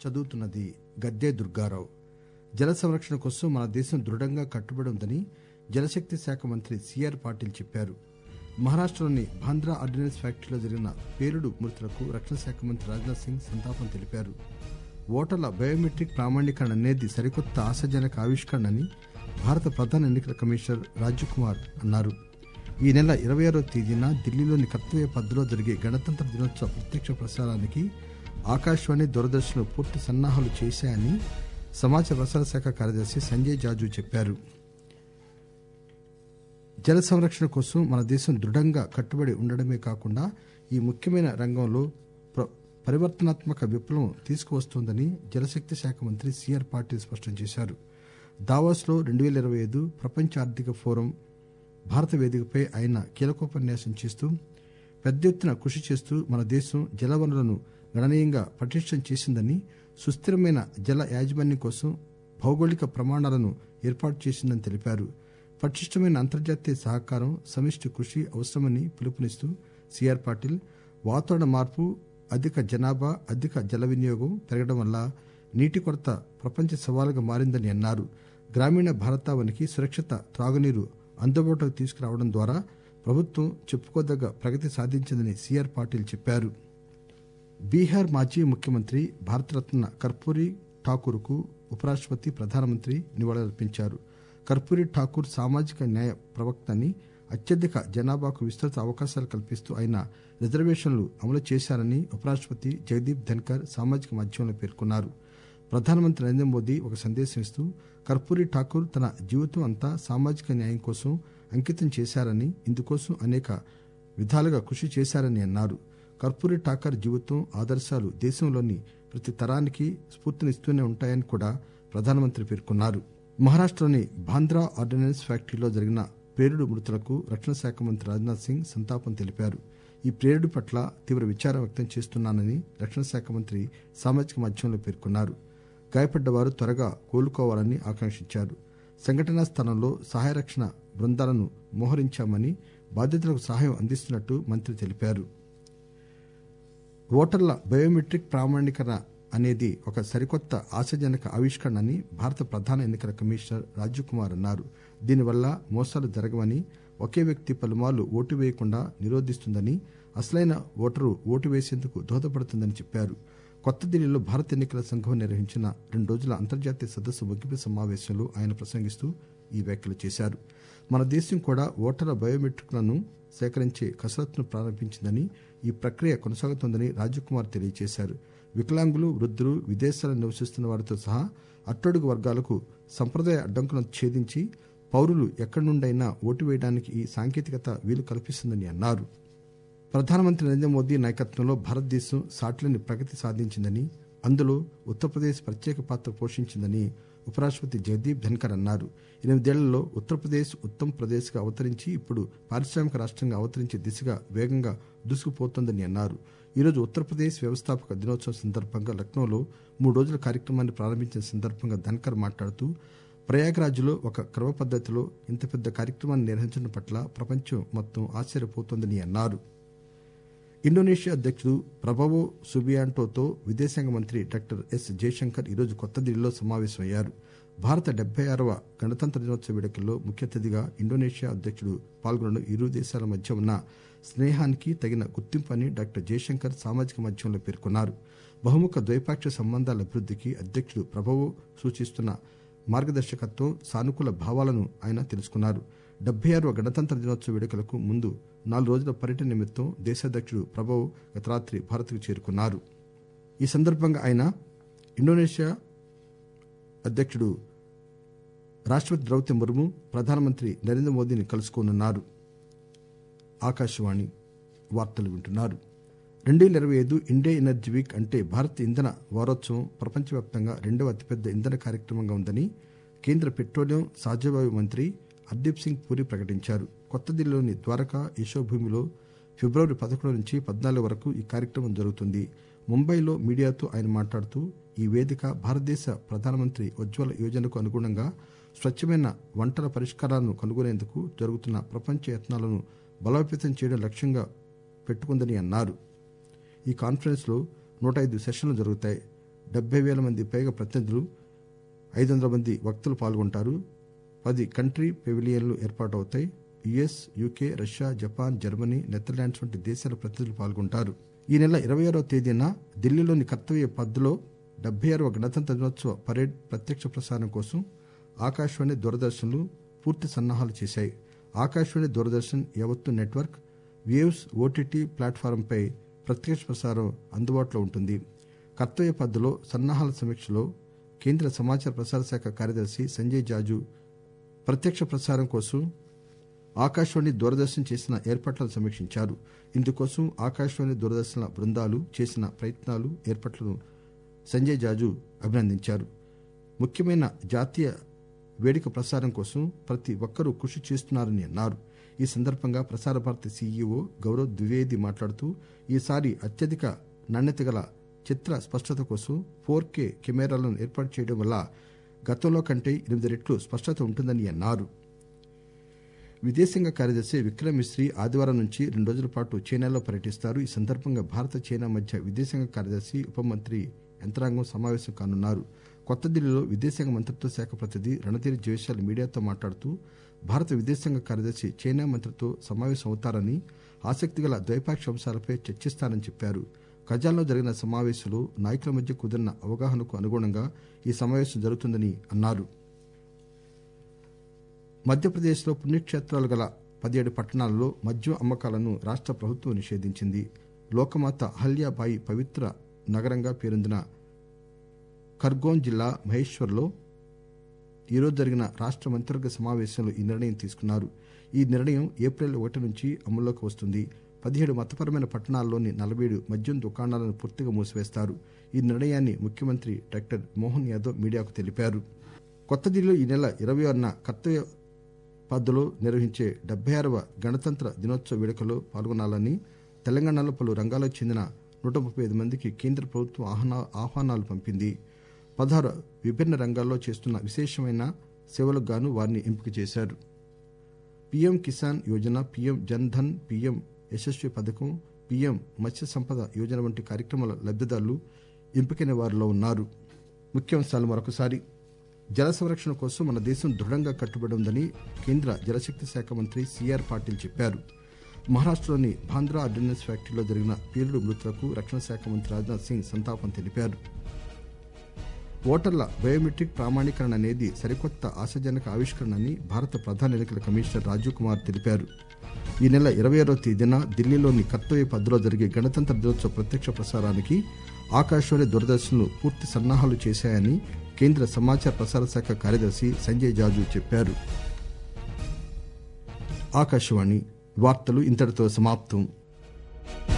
చదువుతున్నది గద్దే దుర్గారావు జల సంరక్షణ కోసం మన దేశం దృఢంగా కట్టుబడి ఉందని జలశక్తి శాఖ మంత్రి సిఆర్ పాటిల్ చెప్పారు మహారాష్టలోని బాంద్రా ఆర్డినెన్స్ ఫ్యాక్టరీలో జరిగిన పేలుడు మృతులకు రక్షణ శాఖ మంత్రి రాజ్నాథ్ సింగ్ సంతాపం తెలిపారు ఓటర్ల బయోమెట్రిక్ ప్రామాణీకరణ అనేది సరికొత్త ఆశాజనక ఆవిష్కరణ అని భారత ప్రధాన ఎన్నికల కమిషనర్ రాజీవ్ కుమార్ అన్నారు ఈ నెల ఇరవై ఆరో తేదీన ఢిల్లీలోని కర్తవ్య పద్ధతిలో జరిగే గణతంత్ర దినోత్సవ ప్రత్యక్ష ప్రసారానికి ఆకాశవాణి దూరదర్శన్ పూర్తి సన్నాహాలు చేశాయని సమాచార ప్రసార శాఖ కార్యదర్శి సంజయ్ జాజు చెప్పారు జల సంరక్షణ కోసం మన దేశం దృఢంగా కట్టుబడి ఉండడమే కాకుండా ఈ ముఖ్యమైన రంగంలో ప్ర- పరివర్తనాత్మక విప్లవం తీసుకువస్తోందని జలశక్తి శాఖ మంత్రి సిఆర్ పాటిల్ స్పష్టం చేశారు దావోస్ లో రెండు వేల ఇరవై ఐదు ప్రపంచ ఆర్థిక ఫోరం భారత వేదికపై ఆయన కీలకోపన్యాసం చేస్తూ పెద్ద ఎత్తున కృషి చేస్తూ మన దేశం జలవనరులను గణనీయంగా పటిష్టం చేసిందని సుస్థిరమైన జల యాజమాన్యం కోసం భౌగోళిక ప్రమాణాలను ఏర్పాటు చేసిందని తెలిపారు పటిష్టమైన అంతర్జాతీయ సహకారం సమిష్టి కృషి అవసరమని పిలుపునిస్తూ సిఆర్ పాటిల్ వాతావరణ మార్పు అధిక జనాభా అధిక జల వినియోగం పెరగడం వల్ల నీటి కొరత ప్రపంచ సవాలుగా మారిందని అన్నారు గ్రామీణ భారతావనికి సురక్షిత త్రాగునీరు అందుబాటులోకి తీసుకురావడం ద్వారా ప్రభుత్వం చెప్పుకోదగ్గ ప్రగతి సాధించిందని సిఆర్ పాటిల్ చెప్పారు బీహార్ మాజీ ముఖ్యమంత్రి భారతరత్న కర్పూరి ఠాకూర్ కు ఉపరాష్టపతి ప్రధానమంత్రి నివాళులర్పించారు కర్పూరి ఠాకూర్ సామాజిక న్యాయ ప్రవక్త అని అత్యధిక జనాభాకు విస్తృత అవకాశాలు కల్పిస్తూ ఆయన రిజర్వేషన్లు అమలు చేశారని ఉపరాష్టపతి జగదీప్ ధన్కర్ సామాజిక మాధ్యమంలో పేర్కొన్నారు ప్రధానమంత్రి నరేంద్ర మోదీ ఒక సందేశం ఇస్తూ కర్పూరి ఠాకూర్ తన జీవితం అంతా సామాజిక న్యాయం కోసం అంకితం చేశారని ఇందుకోసం అనేక విధాలుగా కృషి చేశారని అన్నారు కర్పూరి ఠాకర్ జీవితం ఆదర్శాలు దేశంలోని ప్రతి తరానికి స్ఫూర్తినిస్తూనే ఉంటాయని కూడా ప్రధానమంత్రి పేర్కొన్నారు మహారాష్టలోని బాంద్రా ఆర్డినెన్స్ ఫ్యాక్టరీలో జరిగిన ప్రేరుడు మృతులకు రక్షణ శాఖ మంత్రి రాజ్నాథ్ సింగ్ సంతాపం తెలిపారు ఈ ప్రేరుడు పట్ల తీవ్ర విచారం వ్యక్తం చేస్తున్నానని రక్షణ శాఖ మంత్రి సామాజిక మాధ్యమంలో పేర్కొన్నారు గాయపడ్డవారు త్వరగా కోలుకోవాలని ఆకాంక్షించారు సంఘటనా స్థలంలో సహాయ రక్షణ బృందాలను మోహరించామని బాధితులకు సహాయం అందిస్తున్నట్టు మంత్రి తెలిపారు ఓటర్ల బయోమెట్రిక్ ప్రామాణీకరణ అనేది ఒక సరికొత్త ఆశాజనక ఆవిష్కరణ అని భారత ప్రధాన ఎన్నికల కమిషనర్ రాజీవ్ కుమార్ అన్నారు దీనివల్ల మోసాలు జరగవని ఒకే వ్యక్తి పలుమార్లు ఓటు వేయకుండా నిరోధిస్తుందని అసలైన ఓటరు ఓటు వేసేందుకు దోహదపడుతుందని చెప్పారు కొత్త ఢిల్లీలో భారత ఎన్నికల సంఘం నిర్వహించిన రెండు రోజుల అంతర్జాతీయ సదస్సు ముగింపు సమావేశంలో ఆయన ప్రసంగిస్తూ ఈ వ్యాఖ్యలు చేశారు మన దేశం కూడా ఓటర్ల బయోమెట్రిక్లను సేకరించే కసరత్తును ప్రారంభించిందని ఈ ప్రక్రియ కొనసాగుతోందని రాజీవ్ కుమార్ తెలియజేశారు వికలాంగులు వృద్ధులు విదేశాల్లో నివసిస్తున్న వారితో సహా అట్టడుగు వర్గాలకు సంప్రదాయ అడ్డంకులను ఛేదించి పౌరులు ఎక్కడి నుండైనా ఓటు వేయడానికి ఈ సాంకేతికత వీలు కల్పిస్తుందని అన్నారు ప్రధానమంత్రి నరేంద్ర మోదీ నాయకత్వంలో భారతదేశం సాటిలేని ప్రగతి సాధించిందని అందులో ఉత్తరప్రదేశ్ ప్రత్యేక పాత్ర పోషించిందని ఉపరాష్టపతి జగదీప్ ధన్కర్ అన్నారు ఎనిమిదేళ్లలో ఉత్తరప్రదేశ్ ఉత్తమ్ ప్రదేశ్ గా అవతరించి ఇప్పుడు పారిశ్రామిక రాష్ట్రంగా అవతరించే దిశగా వేగంగా దూసుకుపోతోందని అన్నారు ఈరోజు ఉత్తరప్రదేశ్ వ్యవస్థాపక దినోత్సవం సందర్భంగా లక్నోలో మూడు రోజుల కార్యక్రమాన్ని ప్రారంభించిన సందర్భంగా ధన్కర్ మాట్లాడుతూ ప్రయాగ్రాజ్లో ఒక క్రమ పద్దతిలో ఇంత పెద్ద కార్యక్రమాన్ని నిర్వహించడం పట్ల ప్రపంచం మొత్తం ఆశ్చర్యపోతోందని అన్నారు ఇండోనేషియా అధ్యక్షుడు ప్రభవో సుబియాంటోతో విదేశాంగ మంత్రి డాక్టర్ ఎస్ జయశంకర్ ఈరోజు కొత్త ఢిల్లీలో సమావేశమయ్యారు భారత డెబ్బై ఆరవ గణతంత్ర దినోత్సవ వేడుకల్లో ముఖ్య అతిథిగా ఇండోనేషియా అధ్యక్షుడు పాల్గొనడం ఇరు దేశాల మధ్య ఉన్న స్నేహానికి తగిన గుర్తింపు అని డాక్టర్ జయశంకర్ సామాజిక మాధ్యమంలో పేర్కొన్నారు బహుముఖ ద్వైపాక్షిక సంబంధాల అభివృద్ధికి అధ్యక్షుడు ప్రభవో సూచిస్తున్న మార్గదర్శకత్వం సానుకూల భావాలను ఆయన తెలుసుకున్నారు డెబ్బై ఆరవ గణతంత్ర దినోత్సవ వేడుకలకు ముందు నాలుగు రోజుల పర్యటన నిమిత్తం దేశాధ్యక్షుడు ప్రభవ్ గత రాత్రి భారత్కు చేరుకున్నారు ఈ సందర్భంగా ఆయన ఇండోనేషియా అధ్యక్షుడు రాష్టపతి ద్రౌపది ముర్ము ప్రధానమంత్రి నరేంద్ర మోదీని కలుసుకోనున్నారు ఆకాశవాణి వార్తలు వింటున్నారు రెండు వేల ఇరవై ఐదు ఇండియా ఎనర్జీ వీక్ అంటే భారత్ ఇంధన వారోత్సవం ప్రపంచవ్యాప్తంగా రెండవ అతిపెద్ద ఇంధన కార్యక్రమంగా ఉందని కేంద్ర పెట్రోలియం సహజవాయు మంత్రి హర్దీప్ సింగ్ పూరి ప్రకటించారు కొత్త ఢిల్లీలోని ద్వారకా యశోభూమిలో ఫిబ్రవరి పదకొండు నుంచి పద్నాలుగు వరకు ఈ కార్యక్రమం జరుగుతుంది ముంబైలో మీడియాతో ఆయన మాట్లాడుతూ ఈ వేదిక భారతదేశ ప్రధానమంత్రి ఉజ్వల యోజనకు అనుగుణంగా స్వచ్ఛమైన వంటల పరిష్కారాలను కనుగొనేందుకు జరుగుతున్న ప్రపంచ యత్నాలను బలోపేతం చేయడం లక్ష్యంగా పెట్టుకుందని అన్నారు ఈ కాన్ఫరెన్స్ లో నూట ఐదు సెషన్లు జరుగుతాయి డెబ్బై వేల మంది పైగా ప్రతినిధులు ఐదు వందల మంది వక్తలు పాల్గొంటారు పది కంట్రీ పెవిలియన్లు ఏర్పాటవుతాయి US UK Russia Japan Germany Netherlands వంటి దేశాల ప్రతినిధులు పాల్గొంటారు ఈ నెల ఇరవై ఆరవ తేదీన ఢిల్లీలోని కర్తవ్య పద్దులో డెబ్బై ఆరవ గణతంత్ర దినోత్సవ పరేడ్ ప్రత్యక్ష ప్రసారం కోసం ఆకాశవాణి దూరదర్శన్లు పూర్తి సన్నాహాలు చేశాయి ఆకాశవాణి దూరదర్శన్ యావత్తు నెట్వర్క్ వేవ్స్ ఓటీటీ ప్లాట్ఫారంపై ప్రత్యక్ష ప్రసారం అందుబాటులో ఉంటుంది కర్తవ్య పద్దులో సన్నాహాల సమీక్షలో కేంద్ర సమాచార ప్రసార శాఖ కార్యదర్శి సంజయ్ జాజు ప్రత్యక్ష ప్రసారం కోసం ఆకాశవాణి దూరదర్శన్ చేసిన ఏర్పాట్లను సమీక్షించారు ఇందుకోసం ఆకాశవాణి దూరదర్శన్ల బృందాలు చేసిన ప్రయత్నాలు ఏర్పాట్లను సంజయ్ జాజు అభినందించారు ముఖ్యమైన జాతీయ వేదిక ప్రసారం కోసం ప్రతి ఒక్కరూ కృషి చేస్తున్నారని అన్నారు ఈ సందర్భంగా ప్రసార భారతి సీఈఓ గౌరవ్ ద్వివేది మాట్లాడుతూ ఈసారి అత్యధిక నాణ్యత గల చిత్ర స్పష్టత కోసం ఫోర్ కే కెమెరాలను ఏర్పాటు చేయడం వల్ల గతంలో కంటే ఎనిమిది రెట్లు స్పష్టత ఉంటుందని అన్నారు విదేశాంగ కార్యదర్శి విక్రమ్ మిశ్రీ ఆదివారం నుంచి రెండు రోజుల పాటు చైనాలో పర్యటిస్తారు ఈ సందర్భంగా భారత చైనా మధ్య విదేశాంగ కార్యదర్శి ఉప మంత్రి యంత్రాంగం సమావేశం కానున్నారు కొత్త ఢిల్లీలో విదేశాంగ మంత్రిత్వ శాఖ ప్రతినిధి రణధీర్ జైస్వాల్ మీడియాతో మాట్లాడుతూ భారత విదేశాంగ కార్యదర్శి చైనా మంత్రితో సమావేశం అవుతారని ఆసక్తిగల ద్వైపాక్షిక అంశాలపై చర్చిస్తారని చెప్పారు కజాన్లో జరిగిన సమావేశంలో నాయకుల మధ్య కుదిరిన అవగాహనకు అనుగుణంగా ఈ సమావేశం జరుగుతుందని అన్నారు మధ్యప్రదేశ్లో పుణ్యక్షేత్రాలు గల పదిహేడు పట్టణాలలో మద్యం అమ్మకాలను రాష్ట ప్రభుత్వం నిషేధించింది లోకమాత అహల్యాబాయి పవిత్ర నగరంగా పేరొందిన ఖర్గోన్ జిల్లా మహేశ్వర్లో ఈరోజు జరిగిన రాష్ట మంత్రివర్గ సమావేశంలో ఈ నిర్ణయం తీసుకున్నారు ఈ నిర్ణయం ఏప్రిల్ ఒకటి నుంచి అమల్లోకి వస్తుంది పదిహేడు మతపరమైన పట్టణాల్లోని నలభై ఏడు మద్యం దుకాణాలను పూర్తిగా మూసివేస్తారు ఈ నిర్ణయాన్ని ముఖ్యమంత్రి డాక్టర్ మోహన్ యాదవ్ మీడియాకు తెలిపారు కొత్త ఢిల్లీలో ఈ నెల ఇరవై ఆరున కర్తవ్య పద్దులో నిర్వహించే డెబ్బై ఆరవ గణతంత్ర దినోత్సవ వేడుకలో పాల్గొనాలని తెలంగాణలో పలు రంగాలకు చెందిన నూట ముప్పై ఐదు మందికి కేంద్ర ప్రభుత్వం ఆహ్వానా- ఆహ్వానాలు పంపింది పదహారు విభిన్న రంగాల్లో చేస్తున్న విశేషమైన సేవలకు గాను వారిని ఎంపిక చేశారు PM Kisan Yojana PM Jan Dhan PM Yashasvi పథకం పీఎం మత్స్య సంపద యోజన వంటి కార్యక్రమాల లబ్దిదారులు ఎంపికైన వారిలో ఉన్నారు ముఖ్యాంశాలు మరొకసారి జల సంరక్షణ కోసం మన దేశం దృఢంగా కట్టుబడి ఉందని కేంద్ర జలశక్తి శాఖ మంత్రి సిఆర్ పాటిల్ చెప్పారు మహారాష్టలోని బాంద్రా ఆర్డినెన్స్ ఫ్యాక్టరీలో జరిగిన పేలుడు మృతులకు రక్షణ శాఖ మంత్రి రాజ్నాథ్ సింగ్ సంతాపం తెలిపారు ఓటర్ల బయోమెట్రిక్ ప్రామాణీకరణ అనేది సరికొత్త ఆశాజనక ఆవిష్కరణ అని భారత ప్రధాన ఎన్నికల కమిషనర్ రాజీవ్ కుమార్ తెలిపారు ఈ నెల ఇరవై ఆరో తేదీన ఢిల్లీలోని కర్తవ్య పద్దులో జరిగే గణతంత్ర దినోత్సవ ప్రత్యక్ష ప్రసారానికి ఆకాశవాణి దూరదర్శన్లు పూర్తి సన్నాహాలు చేశాయని కేంద్ర సమాచార ప్రసార శాఖ కార్యదర్శి సంజయ్ జాజు చెప్పారు ఆకాశవాణి వార్తలు ఇంతటితో సమాప్తం